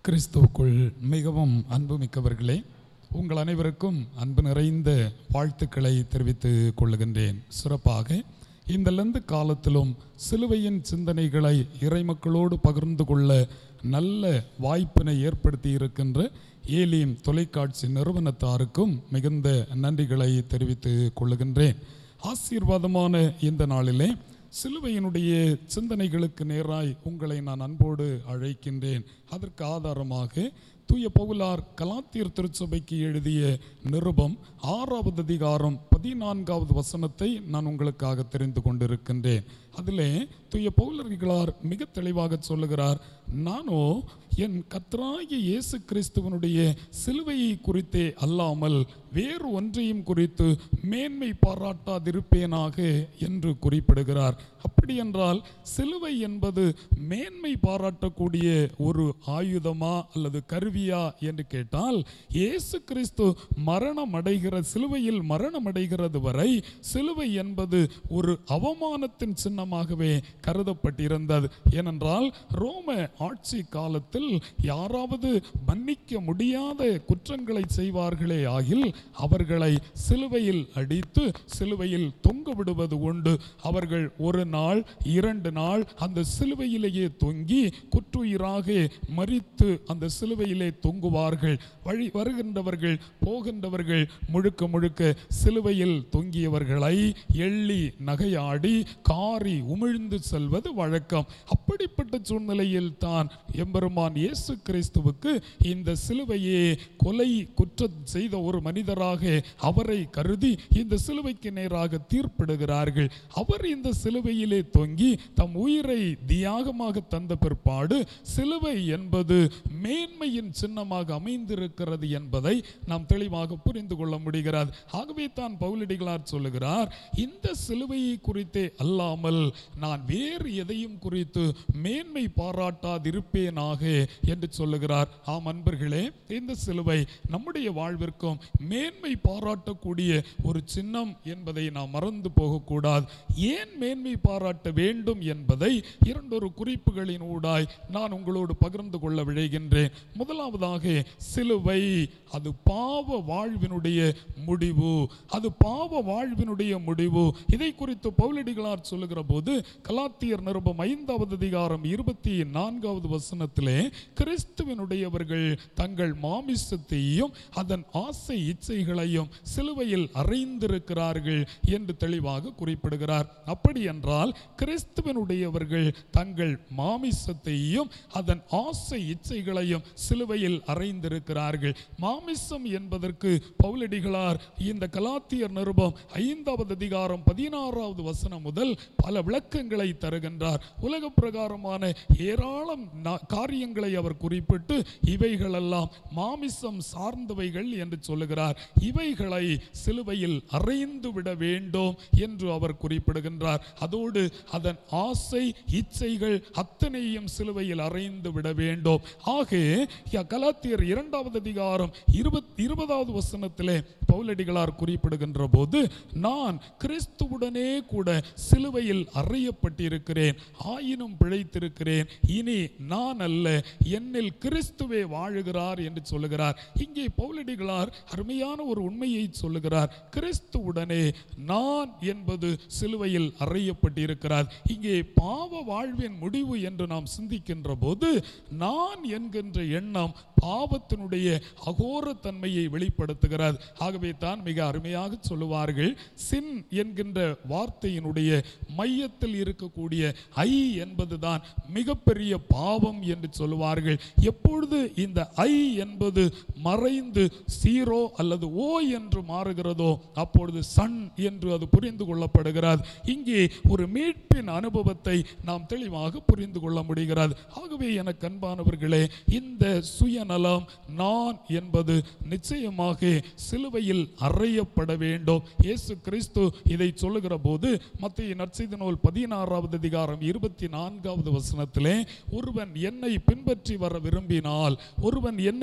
கிறிஸ்துவுக்குள் மிகவும் அன்புமிக்கவர்களே உங்கள் அனைவருக்கும் அன்பு நிறைந்த வாழ்த்துக்களை தெரிவித்துக் கொள்ளுகின்றேன் சிறப்பாக இந்த லந்து காலத்திலும் சிலுவையின் சிந்தனைகளை இறைமக்களோடு பகிர்ந்து கொள்ள நல்ல வாய்ப்பினை ஏற்படுத்தி இருக்கின்ற ஏலியம் தொலைக்காட்சி நிறுவனத்தாருக்கும் மிகுந்த நன்றிகளை தெரிவித்துக் கொள்ளுகின்றேன் ஆசீர்வாதமான இந்த நாளிலே சிலுவையினுடைய சிந்தனைகளுக்கு நேராய் உங்களை நான் அன்போடு அழைக்கின்றேன் அதற்கு ஆதாரமாக தூய பவுலார் கலாத்தியர் திருச்சபைக்கு எழுதிய நிருபம் ஆறாவது அதிகாரம் பதினான்காவது வசனத்தை நான் உங்களுக்காக தெரிந்து கொண்டிருக்கின்றேன் அதிலே தூய பவுலர்களார் மிக தெளிவாக சொல்லுகிறார் நானோ என் கர்த்தராகிய இயேசு கிறிஸ்துவனுடைய சிலுவையை குறித்தே அல்லாமல் வேறு ஒன்றையும் குறித்து மேன்மை பாராட்டாதிருப்பேனாக என்று குறிப்பிடுகிறார் அப்படி என்றால் சிலுவை என்பது மேன்மை பாராட்டக்கூடிய ஒரு ஆயுதமா அல்லது கருவியா என்று கேட்டால் இயேசு கிறிஸ்து மரணம் அடைகிற சிலுவையில் மரணம் அடைகிறது வரை சிலுவை என்பது ஒரு அவமானத்தின் சின்னமாகவே கருதப்பட்டிருந்தது ஏனென்றால் ரோம ஆட்சி காலத்தில் யாராவது மன்னிக்க முடியாத குற்றங்களை செய்வார்களே ஆகில் அவர்களை சிலுவையில் அடித்து சிலுவையில் தொங்க விடுவது உண்டு அவர்கள் ஒரு நாள் இரண்டு நாள் அந்த சிலுவையிலேயே தொங்கி குற்றுயிராக மறித்து அந்த சிலுவையிலே தொங்குவார்கள் வழி வருகின்றவர்கள் போகின்றவர்கள் முழுக்க முழுக்க சிலுவையில் தொங்கியவர்களை எள்ளி நகையாடி காரி உமிழ்ந்து செல்வது வழக்கம் அப்படிப்பட்ட சூழ்நிலையில் தான் எம்பெருமான் இயேசு கிறிஸ்துவுக்கு இந்த சிலுவையே கொலை குற்றம் செய்த ஒரு மனிதராக அவரை கருதி இந்த சிலுவைக்கு நேராக தீர்ப்பிடுகிறார்கள் அவர் இந்த சிலுவையிலே தொங்கி தம் உயிரை தியாகமாக தந்த பிற்பாடு சிலுவை என்பது மேன்மையின் சின்னமாக அமைந்திருக்கிறது என்பதை நாம் தெளிவாக புரிந்து கொள்ள முடிகிறது ஆகவே தான் பவுலடிகளார் சொல்லுகிறார் இந்த சிலுவையை குறித்தே அல்லாமல் நான் வேறு எதையும் குறித்து மேன்மை பாராட்டாதிருப்பேனாக என்று சொல்லுகிறார் ஆம் அன்பர்களே இந்த சிலுவை நம்முடைய வாழ்விற்கும் மேன்மை பாராட்டக்கூடிய ஒரு சின்னம் என்பதை நாம் மறந்து போகக்கூடாது ஏன் மேன்மை பாராட்ட வேண்டும் என்பதை இரண்டொரு குறிப்புகளின் ஊடாய் நான் உங்களோடு பகிர்ந்து கொள்ள விழைகின்றேன் முதலாவதாக சிலுவை அது பாவ வாழ்வினுடைய முடிவு அது பாவ வாழ்வினுடைய முடிவு இதை குறித்து பவுலடிகளார் சொல்லுகிற போது கலாத்தியர் நிருபம் ஐந்தாவது அதிகாரம் இருபத்தி நான்காவது வசனத்திலே கிறிஸ்துவனுடையவர்கள் தங்கள் மாமிசத்தையும் அதன் ஆசை இச்சைகளையும் சிலுவையில் அறைந்திருக்கிறார்கள் என்று தெளிவாக குறிப்பிடுகிறார் அப்படி என்றால் கிறிஸ்துவனுடையவர்கள் தங்கள் மாமிசத்தையும் அதன் ஆசை இச்சைகளையும் சிலுவையில் அறைந்திருக்கிறார்கள் மாமிசம் என்பதற்கு பவுலடிகளார் இந்த கலாத்தியர் நிருபம் ஐந்தாவது அதிகாரம் பதினாறாவது வசனம் முதல் பல விளக்கங்களை தருகின்றார் உலக பிரகாரமான ஏராளம் நா- காரியங்களை அவர் குறிப்பிட்டு இவைகளெல்லாம் மாமிசம் சார்ந்தவைகள் என்று சொல்லுகிறார் இவைகளை சிலுவையில் அறைந்து விட வேண்டும் என்று அவர் குறிப்பிடுகின்றார் அதோடு அதன் ஆசை இச்சைகள் அத்தனையும் சிலுவையில் அறைந்து விட வேண்டும் ஆக ய- கலாத்தியர் இரண்டாவது அதிகாரம் இருபத் இருபதாவது வசனத்திலே பவுலடிகளார் குறிப்பிடுகின்ற போது நான் கிறிஸ்துவுடனே கூட சிலுவையில் அறையப்பட்டிருக்கிறேன் ஆயினும் பிழைத்திருக்கிறேன் இனி நான் அல்ல என்னில் கிறிஸ்துவே வாழுகிறார் என்று சொல்லுகிறார் இங்கே பவுலடிகளார் அருமையான ஒரு உண்மையை சொல்லுகிறார் கிறிஸ்துவுடனே நான் என்பது சிலுவையில் அறையப்பட்டிருக்கிறார் இங்கே பாவ வாழ்வின் முடிவு என்று நாம் சிந்திக்கின்ற போது நான் என்கின்ற எண்ணம் பாவத்தினுடைய அகோரத்தன்மையை வெளிப்படுத்துகிறது ஆகவே தான் மிக அருமையாக சொல்லுவார்கள் சின் என்கின்ற வார்த்தையினுடைய மையத்தில் இருக்கக்கூடிய ஐ என்பதுதான் மிகப்பெரிய பாவம் என்று சொல்லுவார்கள் எப்பொழுது இந்த ஐ என்பது மறைந்து சீரோ அல்லது ஓ என்று மாறுகிறதோ அப்பொழுது சன் என்று அது புரிந்து கொள்ளப்படுகிறது இங்கே ஒரு மீட்பின் அனுபவத்தை நாம் தெளிவாக புரிந்து கொள்ள முடிகிறது ஆகவே எனக்கு அன்பானவர்களே இந்த சுயநலம் நான் என்பது நிச்சயமாக சிலுவையில் அறையப்பட வேண்டும் இயேசு கிறிஸ்து இதை சொல்லுகிற போது மத்திய நற்செய்தி நூல் பதினாறாவது அதிகாரம் இருபத்தி நான்காவது வசனத்திலே ஒருவன் என்னை பின்பற்றி வர விரும்பினால் ஒருவன் என்னை பின்பற்றி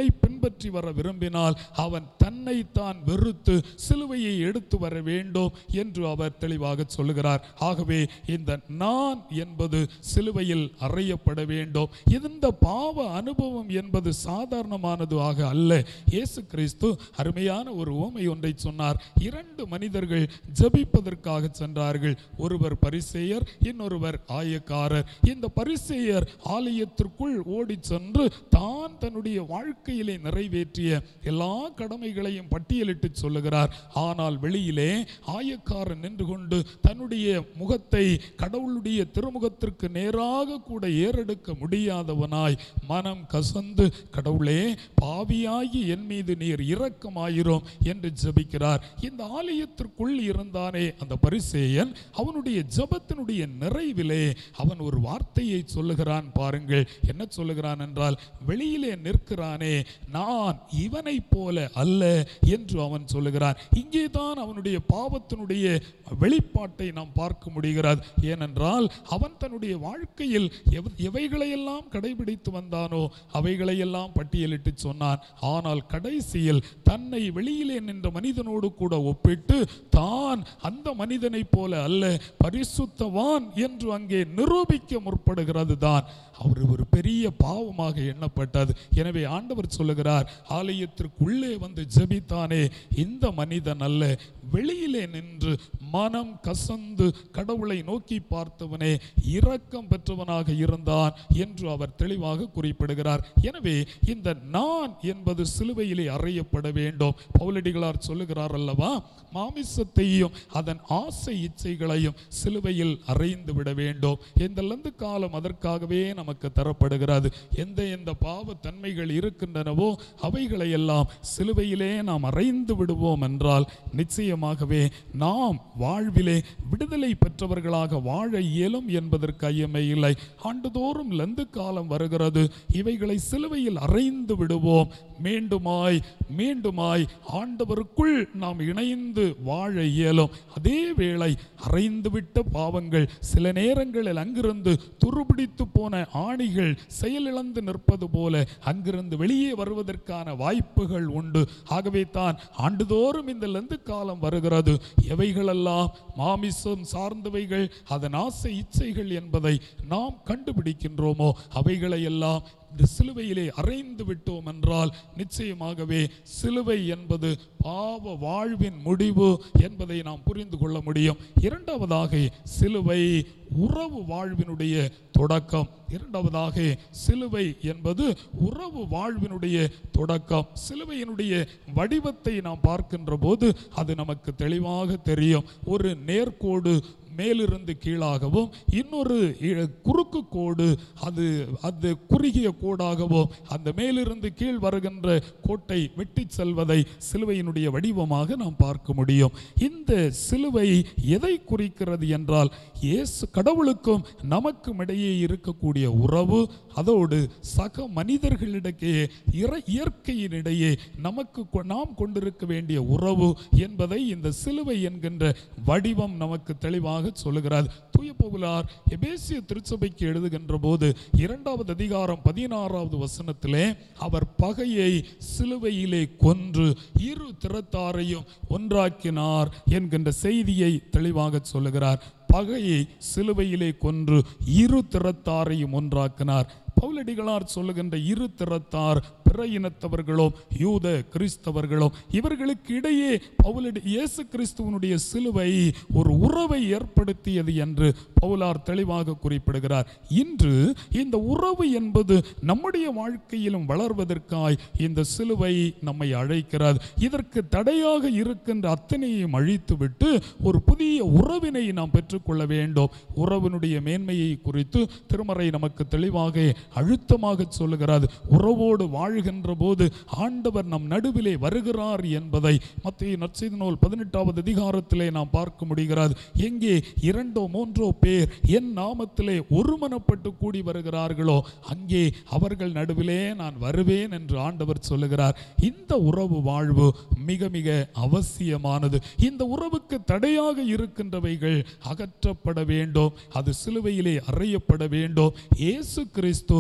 பின்பற்றி வர விரும்பினால் அவன் தன்னைத்தான் வெறுத்து சிலுவையை எடுத்து வர வேண்டும் என்று அவர் தெளிவாக சொல்லுகிறார் ஆகவே இந்த நான் என்பது சிலுவையில் அறையப்பட வேண்டும் இந்த பாவ அனுபவம் என்பது சாதாரணமானது ஆக அல்ல இயேசு கிறிஸ்து அருமையான ஒரு உவமை ஒன்றை சொன்னார் இரண்டு மனிதர்கள் ஜெபிப்பதற்காக சென்றார்கள் ஒருவர் பரிசேயர் இன்னொருவர் ஆயக்காரர் இந்த பரிசேயர் ஆலயத்திற்குள் ஓடி சென்று தான் தன்னுடைய வாழ்க்கையிலே நிறைவேற்றிய எல்லா கடமைகளையும் பட்டியலிட்டு சொல்லுகிறார் ஆனால் வெளியிலே ஆயக்காரன் நின்று கொண்டு தன்னுடைய முகத்தை கடவுளுடைய திருமுகத்திற்கு நேராக கூட ஏறெடுக்க முடியாதவனாய் மனம் கசந்து கடவுளே பாவியாகி என் மீது நீர் இரக்கமாயிரும் என்று ஜெபிக்கிறார் இந்த ஆலயத்திற்குள் இருந்தானே அந்த பரிசேயன் அவனுடைய ஜெபத்தினுடைய நிறைவிலே அவன் ஒரு வார்த்தையை சொல்லுகிறான் பாருங்கள் என்ன சொல்லுகிறான் என்றால் வெளியிலே நிற்கிறானே நான் இவனைப் போல அல்ல என்று அவன் சொல்லுகிறான் இங்கே தான் அவனுடைய பாவத்தினுடைய வெளிப்பாட்டை நாம் பார்க்க முடிகிறது ஏனென்றால் அவன் தன்னுடைய வாழ்க்கையில் எவ- எவைகளையெல்லாம் கடைபிடித்து வந்தானோ அவைகளையெல்லாம் பட்டியலிட்டு சொன்னான் ஆனால் கடைசியில் தன்னை வெளியிலே நின்ற மனிதனோடு கூட ஒப்பிட்டு தான் அந்த மனிதனைப் போல அல்ல பரிசுத்தவான் என்று அங்கே நிரூபிக்க முற்படுகிறது தான் அவர் ஒரு பெரிய பாவமாக எண்ணப்பட்டது எனவே ஆண்டவர் சொல்லுகிறார் ஆலயத்திற்குள்ளே வந்து ஜெபித்தானே இந்த மனிதன் அல்ல வெளியிலே நின்று மனம் கசந்து கடவுளை நோக்கி பார்த்தவனே இரக்கம் பெற்றவனாக இருந்தான் என்று அவர் தெளிவாக குறிப்பிடுகிறார் எனவே இந்த நான் என்பது சிலுவையிலே அறையப்பட வேண்டும் பவுலடிகளார் சொல்லுகிறார் அல்லவா மாமிசத்தையும் அதன் ஆசை இச்சைகளையும் சிலுவையில் அறைந்து விட வேண்டும் இந்த லந்து காலம் அதற்காகவே நமக்கு தரப்படுகிறது எந்த எந்த பாவ தன்மைகள் இருக்கின்றனவோ அவைகளை எல்லாம் சிலுவையிலே நாம் அறைந்து விடுவோம் என்றால் நிச்சயமாகவே நாம் வாழ்விலே விடுதலை பெற்றவர்களாக வாழ இயலும் என்பதற்கு ஐயமே இல்லை ஆண்டுதோறும் லந்து காலம் வருகிறது இவைகளை சிலுவையில் அறைந்து விடுவோம் மீண்டுமாய் மீண்டுமாய் ஆண்டவருக்குள் நாம் இணைந்து வாழ இயலும் அதே வேளை அறைந்துவிட்ட பாவங்கள் சில நேரங்களில் அங்கிருந்து துருபிடித்து போன ஆணிகள் செயலிழந்து நிற்பது போல அங்கிருந்து வெளியே வருவதற்கான வாய்ப்புகள் உண்டு ஆகவே தான் ஆண்டுதோறும் இந்த லந்து காலம் வருகிறது எவைகளெல்லாம் மாமிசம் சார்ந்தவைகள் அதன் ஆசை இச்சைகள் என்பதை நாம் கண்டுபிடிக்கின்றோமோ அவைகளை எல்லாம் இந்த சிலுவையிலே அறைந்து விட்டோம் என்றால் நிச்சயமாகவே சிலுவை என்பது பாவ வாழ்வின் முடிவு என்பதை நாம் புரிந்து கொள்ள முடியும் இரண்டாவதாக சிலுவை உறவு வாழ்வினுடைய தொடக்கம் இரண்டாவதாக சிலுவை என்பது உறவு வாழ்வினுடைய தொடக்கம் சிலுவையினுடைய வடிவத்தை நாம் பார்க்கின்ற போது அது நமக்கு தெளிவாக தெரியும் ஒரு நேர்கோடு மேலிருந்து கீழாகவும் இன்னொரு இ- குறுக்கு கோடு அது அது குறுகிய கோடாகவும் அந்த மேலிருந்து கீழ் வருகின்ற கோட்டை வெட்டி செல்வதை சிலுவையினுடைய வடிவமாக நாம் பார்க்க முடியும் இந்த சிலுவை எதை குறிக்கிறது என்றால் இயேசு கடவுளுக்கும் நமக்கும் இடையே இருக்கக்கூடிய உறவு அதோடு சக மனிதர்களிடையே இற இயற்கையினிடையே நமக்கு கொ- நாம் கொண்டிருக்க வேண்டிய உறவு என்பதை இந்த சிலுவை என்கின்ற வடிவம் நமக்கு தெளிவாக சொல்லுகிறார் தூய பவுலார் எபேசிய திருச்சபைக்கு எழுதுகின்ற போது இரண்டாவது அதிகாரம் பதினாறாவது வசனத்திலே அவர் பகையை சிலுவையிலே கொன்று இரு திறத்தாரையும் ஒன்றாக்கினார் என்கின்ற செய்தியை தெளிவாக சொல்லுகிறார் பகையை சிலுவையிலே கொன்று இரு திறத்தாரையும் ஒன்றாக்கினார் பவுலடிகளார் சொல்லுகின்ற இரு திறத்தார் பிற இனத்தவர்களோ யூத கிறிஸ்தவர்களோ இவர்களுக்கு இடையே பவுலடி இயேசு கிறிஸ்துவனுடைய சிலுவை ஒரு உறவை ஏற்படுத்தியது என்று பவுலார் தெளிவாக குறிப்பிடுகிறார் இன்று இந்த உறவு என்பது நம்முடைய வாழ்க்கையிலும் வளர்வதற்காய் இந்த சிலுவை நம்மை அழைக்கிறது இதற்கு தடையாக இருக்கின்ற அத்தனையும் அழித்துவிட்டு ஒரு புதிய உறவினை நாம் பெற்றுக்கொள்ள வேண்டும் உறவினுடைய மேன்மையை குறித்து திருமறை நமக்கு தெளிவாக அழுத்தமாக சொல்லுகிறது உறவோடு வாழ்கின்ற போது ஆண்டவர் நம் நடுவிலே வருகிறார் என்பதை மத்திய நற்செய்தி நூல் பதினெட்டாவது அதிகாரத்திலே நாம் பார்க்க முடிகிறது எங்கே இரண்டோ மூன்றோ பேர் என் நாமத்திலே ஒருமனப்பட்டு கூடி வருகிறார்களோ அங்கே அவர்கள் நடுவிலே நான் வருவேன் என்று ஆண்டவர் சொல்லுகிறார் இந்த உறவு வாழ்வு மிக மிக அவசியமானது இந்த உறவுக்கு தடையாக இருக்கின்றவைகள் அகற்றப்பட வேண்டும் அது சிலுவையிலே அறையப்பட வேண்டும் இயேசு கிறிஸ்து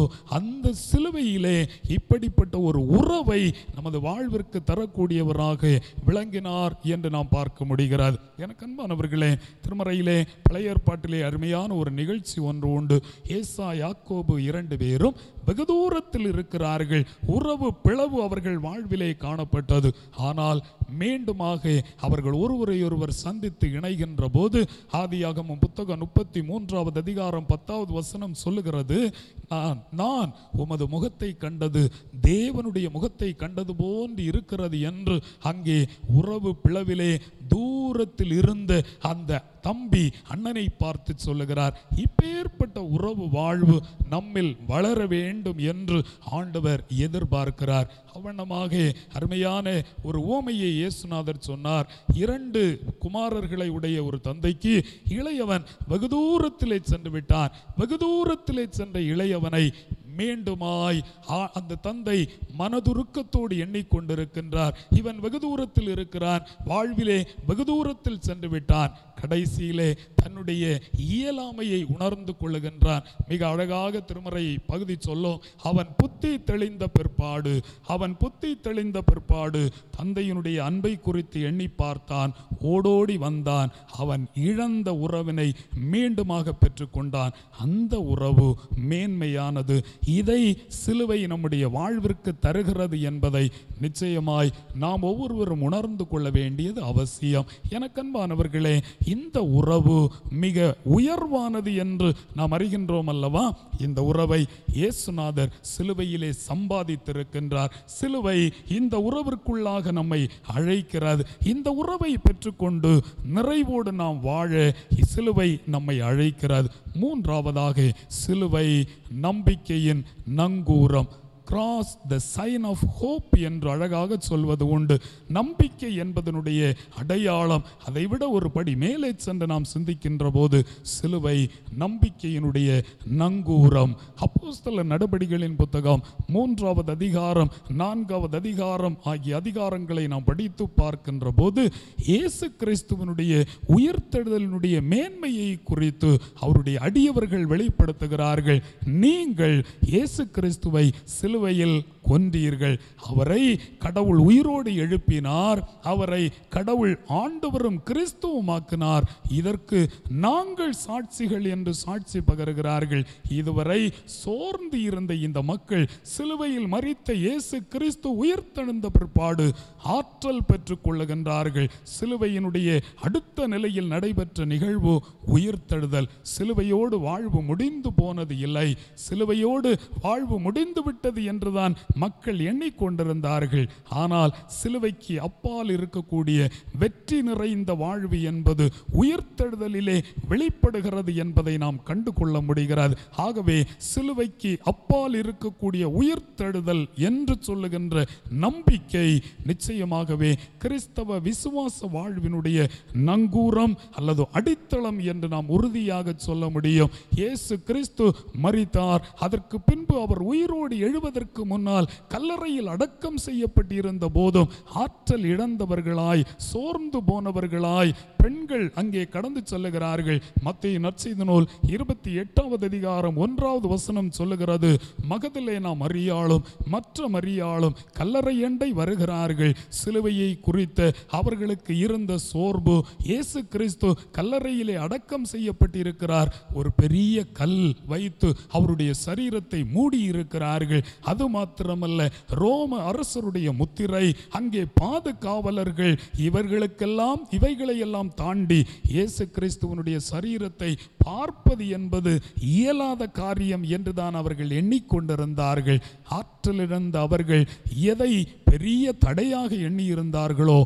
அந்த சிலுவையிலே இப்படிப்பட்ட ஒரு உறவை நமது வாழ்விற்கு தரக்கூடியவராக விளங்கினார் என்று நாம் பார்க்க முடிகிறது எனக்கு அன்பானவர்களே திருமறையிலே பழைய ஏற்பாட்டிலே அருமையான ஒரு நிகழ்ச்சி ஒன்று உண்டு ஏசா யாக்கோபு இரண்டு பேரும் வெகு தூரத்தில் இருக்கிறார்கள் உறவு பிளவு அவர்கள் வாழ்விலே காணப்பட்டது ஆனால் மீண்டுமாக அவர்கள் ஒருவரையொருவர் சந்தித்து இணைகின்ற போது ஆதியாகமம் புத்தகம் முப்பத்தி மூன்றாவது அதிகாரம் பத்தாவது வசனம் சொல்லுகிறது நான் நான் உமது முகத்தை கண்டது தேவனுடைய முகத்தை கண்டது போன்று இருக்கிறது என்று அங்கே உறவு பிளவிலே தூரத்தில் இருந்த அந்த தம்பி அண்ணனை பார்த்து சொல்லுகிறார் இப்பேற்பட்ட உறவு வாழ்வு நம்மில் வளர வேண்டும் என்று ஆண்டவர் எதிர்பார்க்கிறார் அவனமாக அருமையான ஒரு ஓமையை இயேசுநாதர் சொன்னார் இரண்டு குமாரர்களை உடைய ஒரு தந்தைக்கு இளையவன் வெகு தூரத்திலே சென்று விட்டான் வெகு தூரத்திலே சென்ற இளையவனை மீண்டுமாய் ஆ- அந்த தந்தை மனதுருக்கத்தோடு எண்ணிக்கொண்டிருக்கின்றார் இவன் வெகு தூரத்தில் இருக்கிறான் வாழ்விலே வெகு தூரத்தில் சென்று விட்டான் கடைசியிலே தன்னுடைய இயலாமையை உணர்ந்து கொள்ளுகின்றான் மிக அழகாக திருமறை பகுதி சொல்லும் அவன் புத்தி தெளிந்த பிற்பாடு அவன் புத்தி தெளிந்த பிற்பாடு தந்தையினுடைய அன்பை குறித்து எண்ணி பார்த்தான் ஓடோடி வந்தான் அவன் இழந்த உறவினை மீண்டுமாக பெற்றுக்கொண்டான் அந்த உறவு மேன்மையானது இதை சிலுவை நம்முடைய வாழ்விற்கு தருகிறது என்பதை நிச்சயமாய் நாம் ஒவ்வொருவரும் உணர்ந்து கொள்ள வேண்டியது அவசியம் எனக்கு அன்பானவர்களே இந்த உறவு மிக உயர்வானது என்று நாம் அறிகின்றோம் அல்லவா இந்த உறவை இயேசுநாதர் சிலுவையிலே சம்பாதித்திருக்கின்றார் சிலுவை இந்த உறவிற்குள்ளாக நம்மை அழைக்கிறது இந்த உறவை பெற்றுக்கொண்டு நிறைவோடு நாம் வாழ சிலுவை நம்மை அழைக்கிறது மூன்றாவதாக சிலுவை நம்பிக்கையின் நங்கூரம் cross the sign of hope என்று அழகாக சொல்வது உண்டு நம்பிக்கை என்பதனுடைய அடையாளம் அதைவிட ஒரு படி மேலே சென்று நாம் சிந்திக்கின்ற போது சிலுவை நம்பிக்கையினுடைய நங்கூரம் அப்போஸ்தல நடபடிகளின் புத்தகம் மூன்றாவது அதிகாரம் நான்காவது அதிகாரம் ஆகிய அதிகாரங்களை நாம் படித்து பார்க்கின்ற போது இயேசு கிறிஸ்துவனுடைய உயிர்த்தெழுதலினுடைய மேன்மையை குறித்து அவருடைய அடியவர்கள் வெளிப்படுத்துகிறார்கள் நீங்கள் இயேசு கிறிஸ்துவை சிலுவையில் கொன்றீர்கள் அவரை கடவுள் உயிரோடு எழுப்பினார் அவரை கடவுள் ஆண்டவரும் கிறிஸ்துவமாக்கினார் இதற்கு நாங்கள் சாட்சிகள் என்று சாட்சி பகருகிறார்கள் இதுவரை சோர்ந்து இருந்த இந்த மக்கள் சிலுவையில் மறித்த இயேசு கிறிஸ்து உயிர்த்தெழுந்த பிற்பாடு ஆற்றல் பெற்றுக் கொள்ளுகின்றார்கள் சிலுவையினுடைய அடுத்த நிலையில் நடைபெற்ற நிகழ்வு உயிர்த்தெழுதல் சிலுவையோடு வாழ்வு முடிந்து போனது இல்லை சிலுவையோடு வாழ்வு முடிந்து விட்டது என்றுதான் மக்கள் எண்ணிக்கொண்டிருந்தார்கள் ஆனால் சிலுவைக்கு அப்பால் இருக்கக்கூடிய வெற்றி நிறைந்த வாழ்வு என்பது உயிர்த்தெழுதலிலே வெளிப்படுகிறது என்பதை நாம் கண்டு கொள்ள முடிகிறது ஆகவே சிலுவைக்கு அப்பால் இருக்கக்கூடிய உயிர்த்தெழுதல் என்று சொல்லுகின்ற நம்பிக்கை நிச்சயமாகவே கிறிஸ்தவ விசுவாச வாழ்வினுடைய நங்கூரம் அல்லது அடித்தளம் என்று நாம் உறுதியாக சொல்ல முடியும் இயேசு கிறிஸ்து மரித்தார் அதற்கு பின்பு அவர் உயிரோடு எழுவதற்கு முன்னால் கல்லறையில் அடக்கம் செய்யப்பட்டிருந்த போதும் ஆற்றல் இழந்தவர்களாய் சோர்ந்து போனவர்களாய் பெண்கள் அங்கே கடந்து செல்லுகிறார்கள் மத்திய நற்செய்தி நூல் இருபத்தி எட்டாவது அதிகாரம் ஒன்றாவது வசனம் சொல்லுகிறது மகதிலே நாம் அறியாளும் மற்ற மரியாளும் கல்லறை எண்டை வருகிறார்கள் சிலுவையை குறித்த அவர்களுக்கு இருந்த சோர்வு இயேசு கிறிஸ்து கல்லறையிலே அடக்கம் செய்யப்பட்டிருக்கிறார் ஒரு பெரிய கல் வைத்து அவருடைய சரீரத்தை மூடி இருக்கிறார்கள் அது மாத்திரமல்ல ரோம அரசருடைய முத்திரை அங்கே பாதுகாவலர்கள் இவர்களுக்கெல்லாம் இவைகளை எல்லாம் தாண்டி இயேசு கிறிஸ்துவனுடைய சரீரத்தை பார்ப்பது என்பது இயலாத காரியம் என்றுதான் அவர்கள் எண்ணிக்கொண்டிருந்தார்கள் ஆற்றலிழந்த அவர்கள் எதை பெரிய தடையாக எண்ணியிருந்தார்களோ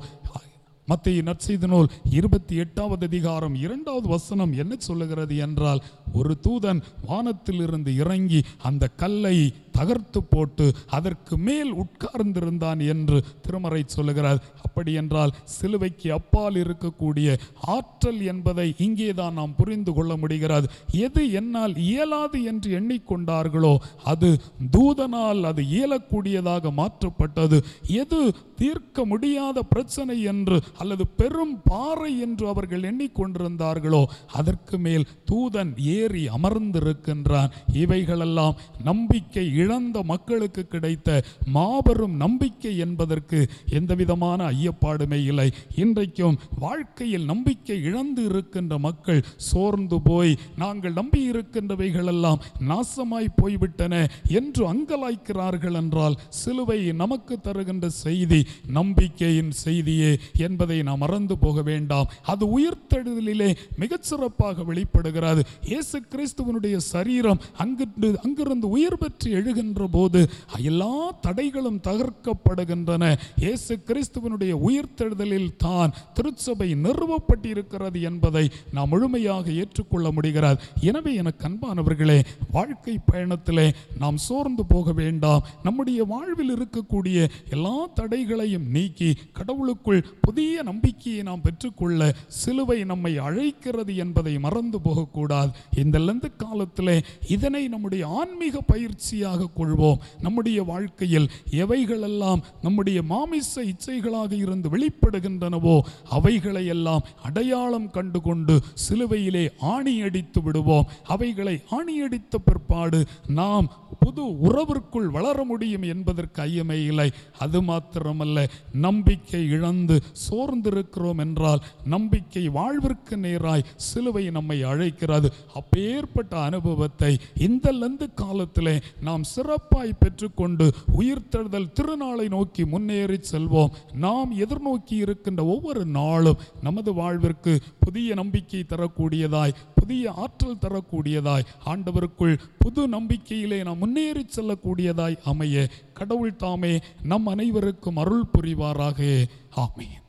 மத்திய நற்செய்தி நூல் இருபத்தி எட்டாவது அதிகாரம் இரண்டாவது வசனம் என்ன சொல்லுகிறது என்றால் ஒரு தூதன் வானத்திலிருந்து இறங்கி அந்த கல்லை தகர்த்து போட்டு அதற்கு மேல் உட்கார்ந்திருந்தான் என்று திருமறை சொல்லுகிறார் அப்படி அப்படி என்றால் சிலுவைக்கு அப்பால் இருக்கக்கூடிய ஆற்றல் என்பதை இங்கே தான் நாம் புரிந்து கொள்ள முடிகிறது எது என்னால் இயலாது என்று எண்ணிக்கொண்டார்களோ அது தூதனால் அது இயலக்கூடியதாக மாற்றப்பட்டது எது தீர்க்க முடியாத பிரச்சனை என்று அல்லது பெரும் பாறை என்று அவர்கள் எண்ணிக்கொண்டிருந்தார்களோ அதற்கு மேல் தூதன் ஏறி அமர்ந்திருக்கின்றான் இவைகளெல்லாம் நம்பிக்கை இழந்த மக்களுக்கு கிடைத்த மாபெரும் நம்பிக்கை என்பதற்கு எந்த விதமான ஐயப்பாடுமே இல்லை இன்றைக்கும் வாழ்க்கையில் நம்பிக்கை இழந்து இருக்கின்ற மக்கள் சோர்ந்து போய் நாங்கள் நம்பி இருக்கின்றவைகளெல்லாம் நாசமாய் போய்விட்டன என்று அங்கலாய்க்கிறார்கள் என்றால் சிலுவை நமக்கு தருகின்ற செய்தி நம்பிக்கையின் செய்தியே என்பதை நாம் மறந்து போக வேண்டாம் அது உயிர்த்தெழுதலிலே மிகச்சிறப்பாக வெளிப்படுகிறது இயேசு கிறிஸ்துவனுடைய சரீரம் அங்கிருந்து அங்கிருந்து உயிர் பெற்று எழுகின்ற போது எல்லா தடைகளும் தகர்க்கப்படுகின்றன இயேசு கிறிஸ்துவனுடைய உயிர்த்தெழுதலில் தான் திருச்சபை நிறுவப்பட்டிருக்கிறது என்பதை நாம் முழுமையாக ஏற்றுக்கொள்ள முடிகிறது எனவே எனக்கு அன்பானவர்களே வாழ்க்கை பயணத்திலே நாம் சோர்ந்து போக வேண்டாம் நம்முடைய வாழ்வில் இருக்கக்கூடிய எல்லா தடைகளையும் நீக்கி கடவுளுக்குள் புதிய நம்பிக்கையை நாம் பெற்றுக்கொள்ள சிலுவை நம்மை அழைக்கிறது என்பதை மறந்து போகக்கூடாது இந்த லந்து காலத்திலே இதனை நம்முடைய ஆன்மீக பயிற்சியாக கொள்வோம் நம்முடைய வாழ்க்கையில் எவைகளெல்லாம் நம்முடைய மாமிச இச்சைகளாக இருந்து வெளிப்படுகின்றனவோ அவைகளை எல்லாம் அடையாளம் கண்டு கொண்டு சிலுவையிலே ஆணியடித்து விடுவோம் அவைகளை ஆணியடித்த பிற்பாடு நாம் புது உறவிற்குள் வளர முடியும் என்பதற்கு ஐயமே இல்லை அது மாத்திரமல்ல நம்பிக்கை இழந்து சோர்ந்திருக்கிறோம் என்றால் நம்பிக்கை வாழ்விற்கு நேராய் சிலுவை நம்மை அழைக்கிறது அப்பேற்பட்ட அனுபவத்தை இந்த லந்து காலத்திலே நாம் சிறப்பாய் பெற்றுக்கொண்டு உயிர்த்தெழுதல் திருநாளை நோக்கி முன்னேறி செல்வோம் நாம் எதிர்நோக்கி இருக்கின்ற ஒவ்வொரு நாளும் நமது வாழ்விற்கு புதிய நம்பிக்கை தரக்கூடியதாய் புதிய ஆற்றல் தரக்கூடியதாய் ஆண்டவருக்குள் புது நம்பிக்கையிலே நாம் முன்னேறி செல்லக்கூடியதாய் அமைய கடவுள் தாமே நம் அனைவருக்கும் அருள் புரிவாராக ஆமென்